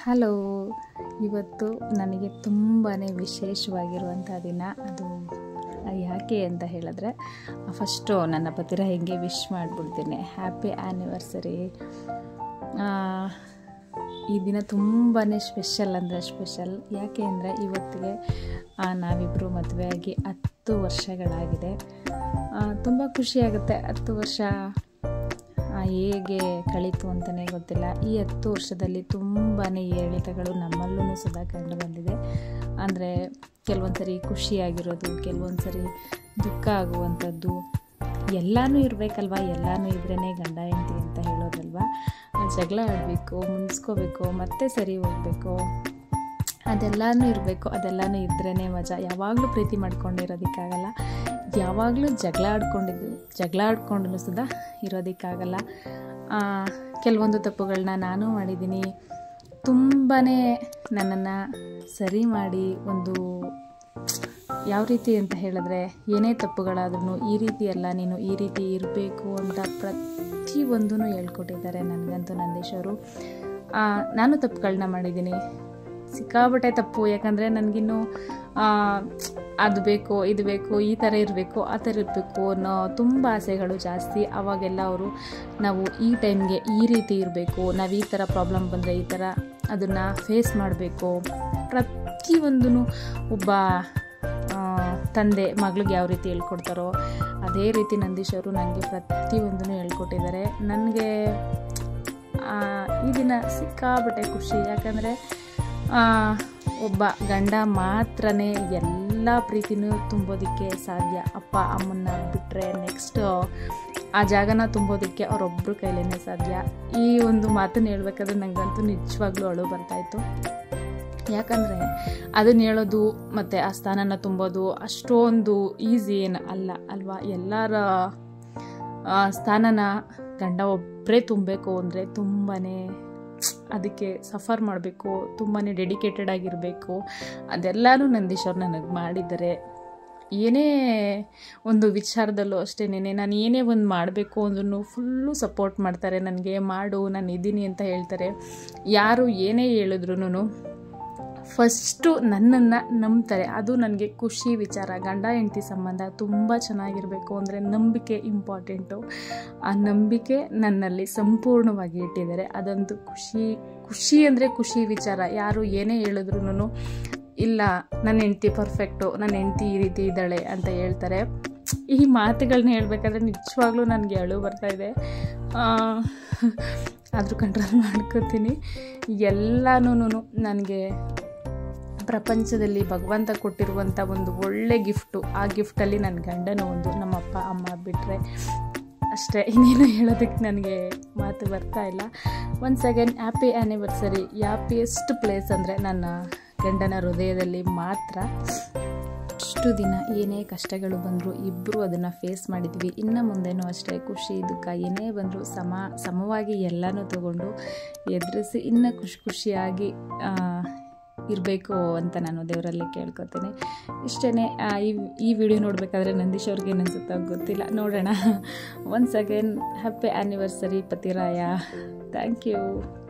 hello ಇವತ್ತು ನನಗೆ ತುಂಬಾ ವಿಶೇಷವಾಗಿರುವಂಥ ದಿನ ಅದು ಯಾಕೆ ಅಂತ ಹೇಳಿದ್ರೆ ಫಸ್ಟು ನನ್ನ ಪತಿರ ಹಿಂಗೆ ವಿಶ್ ಮಾಡಿಬಿಡ್ತೀನಿ ಹ್ಯಾಪಿ ಆ್ಯನಿವರ್ಸರಿ ಈ ದಿನ ತುಂಬಾ ಸ್ಪೆಷಲ್ ಅಂದರೆ ಸ್ಪೆಷಲ್ ಯಾಕೆ ಅಂದರೆ ಇವತ್ತಿಗೆ ನಾವಿಬ್ಬರು ಮದುವೆಯಾಗಿ ಹತ್ತು ವರ್ಷಗಳಾಗಿದೆ ತುಂಬ ಖುಷಿಯಾಗುತ್ತೆ ಹತ್ತು ವರ್ಷ ಹೇಗೆ ಕಳೀತು ಅಂತಲೇ ಗೊತ್ತಿಲ್ಲ ಈ ಹತ್ತು ವರ್ಷದಲ್ಲಿ ತುಂಬಾ ಏರಿಳಿತಗಳು ನಮ್ಮಲ್ಲೂ ಸುಧಾ ಕಂಡು ಬಂದಿದೆ ಅಂದರೆ ಕೆಲವೊಂದು ಸರಿ ಖುಷಿಯಾಗಿರೋದು ಕೆಲವೊಂದು ಸರಿ ದುಃಖ ಆಗುವಂಥದ್ದು ಎಲ್ಲನೂ ಇರಬೇಕಲ್ವ ಎಲ್ಲನೂ ಇದ್ರೇ ಗಂಡ ಹೆಂಡತಿ ಅಂತ ಹೇಳೋದಲ್ವ ಜಗಳ ಆಡಬೇಕು ಮುನ್ಸ್ಕೋಬೇಕು ಮತ್ತೆ ಸರಿ ಹೋಗಬೇಕು ಅದೆಲ್ಲನೂ ಇರಬೇಕು ಅದೆಲ್ಲನೂ ಇದ್ರೇ ಮಜಾ ಯಾವಾಗಲೂ ಪ್ರೀತಿ ಮಾಡ್ಕೊಂಡಿರೋದಕ್ಕಾಗಲ್ಲ ಯಾವಾಗಲೂ ಜಗಳ ಆಡ್ಕೊಂಡಿದ್ದು ಜಗಳ ಆಡ್ಕೊಂಡು ಸುಧಾ ಇರೋದಕ್ಕಾಗಲ್ಲ ಕೆಲವೊಂದು ತಪ್ಪುಗಳನ್ನ ನಾನು ಮಾಡಿದ್ದೀನಿ ತುಂಬಾ ನನ್ನನ್ನು ಸರಿ ಮಾಡಿ ಒಂದು ಯಾವ ರೀತಿ ಅಂತ ಹೇಳಿದ್ರೆ ಏನೇ ತಪ್ಪುಗಳಾದ್ರೂ ಈ ರೀತಿ ಅಲ್ಲ ನೀನು ಈ ರೀತಿ ಇರಬೇಕು ಅಂತ ಪ್ರತಿಯೊಂದೂ ಹೇಳ್ಕೊಟ್ಟಿದ್ದಾರೆ ನನಗಂತೂ ನಂದೀಶ್ ಅವರು ನಾನು ತಪ್ಪುಗಳನ್ನ ಮಾಡಿದ್ದೀನಿ ಸಿಕ್ಕಾಬಟ್ಟೆ ತಪ್ಪು ಯಾಕಂದರೆ ನನಗಿನ್ನೂ ಅದು ಬೇಕು ಇದು ಬೇಕು ಈ ಥರ ಇರಬೇಕು ಆ ಥರ ಇರಬೇಕು ಅನ್ನೋ ತುಂಬ ಆಸೆಗಳು ಜಾಸ್ತಿ ಆವಾಗೆಲ್ಲ ಅವರು ನಾವು ಈ ಟೈಮ್ಗೆ ಈ ರೀತಿ ಇರಬೇಕು ನಾವು ಈ ಥರ ಪ್ರಾಬ್ಲಮ್ ಬಂದರೆ ಈ ಥರ ಅದನ್ನು ಫೇಸ್ ಮಾಡಬೇಕು ಪ್ರತಿಯೊಂದೂ ಒಬ್ಬ ತಂದೆ ಮಗಳಿಗೆ ಯಾವ ರೀತಿ ಹೇಳ್ಕೊಡ್ತಾರೋ ಅದೇ ರೀತಿ ನಂದೀಶ್ ಅವರು ನನಗೆ ಪ್ರತಿಯೊಂದನ್ನು ಹೇಳ್ಕೊಟ್ಟಿದ್ದಾರೆ ನನಗೆ ಈ ದಿನ ಸಿಕ್ಕಾಬಟ್ಟೆ ಖುಷಿ ಯಾಕಂದರೆ ಒಬ್ಬ ಗಂಡ ಮಾತ್ರನೇ ಎಲ್ಲ ಪ್ರೀತಿನೂ ತುಂಬೋದಕ್ಕೆ ಸಾಧ್ಯ ಅಪ್ಪ ಅಮ್ಮನ್ನ ಬಿಟ್ಟರೆ ನೆಕ್ಸ್ಟ್ ಆ ಜಾಗನ ತುಂಬೋದಕ್ಕೆ ಅವರೊಬ್ಬರು ಕೈಲೇ ಸಾಧ್ಯ ಈ ಒಂದು ಮಾತನ್ನು ಹೇಳ್ಬೇಕಾದ್ರೆ ನನಗಂತೂ ನಿಜವಾಗ್ಲೂ ಅಳು ಬರ್ತಾಯಿತ್ತು ಯಾಕಂದರೆ ಅದನ್ನು ಹೇಳೋದು ಮತ್ತು ಆ ಸ್ಥಾನನ ತುಂಬೋದು ಅಷ್ಟೊಂದು ಈಸಿ ಏನು ಅಲ್ಲ ಅಲ್ವಾ ಎಲ್ಲರ ಸ್ಥಾನನ ಗಂಡ ಒಬ್ಬರೇ ತುಂಬಬೇಕು ಅಂದರೆ ತುಂಬಾ ಅದಕ್ಕೆ ಸಫರ್ ಮಾಡಬೇಕು ತುಂಬಾ ಡೆಡಿಕೇಟೆಡ್ ಆಗಿರಬೇಕು ಅದೆಲ್ಲನೂ ನಂದೀಶ್ ಅವ್ರು ನನಗೆ ಮಾಡಿದ್ದಾರೆ ಏನೇ ಒಂದು ವಿಚಾರದಲ್ಲೂ ಅಷ್ಟೇನೆ ನಾನು ಏನೇ ಒಂದು ಮಾಡಬೇಕು ಅಂದ್ರೂ ಫುಲ್ಲು ಸಪೋರ್ಟ್ ಮಾಡ್ತಾರೆ ನನಗೆ ಮಾಡು ನಾನು ಇದ್ದೀನಿ ಅಂತ ಹೇಳ್ತಾರೆ ಯಾರು ಏನೇ ಹೇಳಿದ್ರು ಫಸ್ಟು ನನ್ನನ್ನು ನಂಬ್ತಾರೆ ಅದು ನನಗೆ ಖುಷಿ ವಿಚಾರ ಗಂಡ ಹೆಂಡತಿ ಸಂಬಂಧ ತುಂಬ ಚೆನ್ನಾಗಿರಬೇಕು ಅಂದರೆ ನಂಬಿಕೆ ಇಂಪಾರ್ಟೆಂಟು ಆ ನಂಬಿಕೆ ನನ್ನಲ್ಲಿ ಸಂಪೂರ್ಣವಾಗಿ ಇಟ್ಟಿದ್ದಾರೆ ಅದಂತೂ ಖುಷಿ ಖುಷಿ ಅಂದರೆ ಖುಷಿ ವಿಚಾರ ಯಾರು ಏನೇ ಹೇಳಿದ್ರು ಇಲ್ಲ ನನ್ನ ಹೆಂಡ್ತಿ ಪರ್ಫೆಕ್ಟು ನನ್ನ ಹೆಂಡ್ತಿ ಈ ರೀತಿ ಇದ್ದಾಳೆ ಅಂತ ಹೇಳ್ತಾರೆ ಈ ಮಾತುಗಳನ್ನ ಹೇಳ್ಬೇಕಾದ್ರೆ ನಿಜವಾಗ್ಲೂ ನನಗೆ ಅಳು ಬರ್ತಾಯಿದೆ ಆದರೂ ಕಂಟ್ರೋಲ್ ಮಾಡ್ಕೋತೀನಿ ಎಲ್ಲನೂ ನನಗೆ ಪ್ರಪಂಚದಲ್ಲಿ ಭಗವಂತ ಕೊಟ್ಟಿರುವಂಥ ಒಂದು ಒಳ್ಳೆ ಗಿಫ್ಟು ಆ ಗಿಫ್ಟಲ್ಲಿ ನನ್ನ ಗಂಡನ ಒಂದು ನಮ್ಮಪ್ಪ ಅಮ್ಮ ಬಿಟ್ಟರೆ ಅಷ್ಟೇ ಇನ್ನೇನು ಹೇಳೋದಕ್ಕೆ ನನಗೆ ಮಾತು ಬರ್ತಾ ಇಲ್ಲ once again happy anniversary happiest place ಅಂದರೆ ನನ್ನ ಗಂಡನ ಹೃದಯದಲ್ಲಿ ಮಾತ್ರ ಅಷ್ಟು ದಿನ ಏನೇ ಕಷ್ಟಗಳು ಬಂದರೂ ಇಬ್ಬರು ಅದನ್ನು ಫೇಸ್ ಮಾಡಿದ್ವಿ ಇನ್ನು ಮುಂದೆನೂ ಅಷ್ಟೇ ಖುಷಿ ದುಃಖ ಏನೇ ಬಂದರೂ ಸಮ ಸಮವಾಗಿ ಎಲ್ಲನೂ ತಗೊಂಡು ಎದುರಿಸಿ ಇನ್ನೂ ಖುಷಿ ಖುಷಿಯಾಗಿ ಇರಬೇಕು ಅಂತ ನಾನು ದೇವರಲ್ಲಿ ಕೇಳ್ಕೊತೀನಿ ಇಷ್ಟೇ ಈ ಈ ವಿಡಿಯೋ ನೋಡಬೇಕಾದ್ರೆ ನಂದೀಶ್ ಅವ್ರಿಗೆ ಏನು ಅನ್ಸುತ್ತೋ ಗೊತ್ತಿಲ್ಲ ನೋಡೋಣ ಒನ್ಸ್ ಅಗೇನ್ ಹ್ಯಾಪಿ ಆ್ಯನಿವರ್ಸರಿ ಪತಿರಾಯ ಥ್ಯಾಂಕ್ ಯು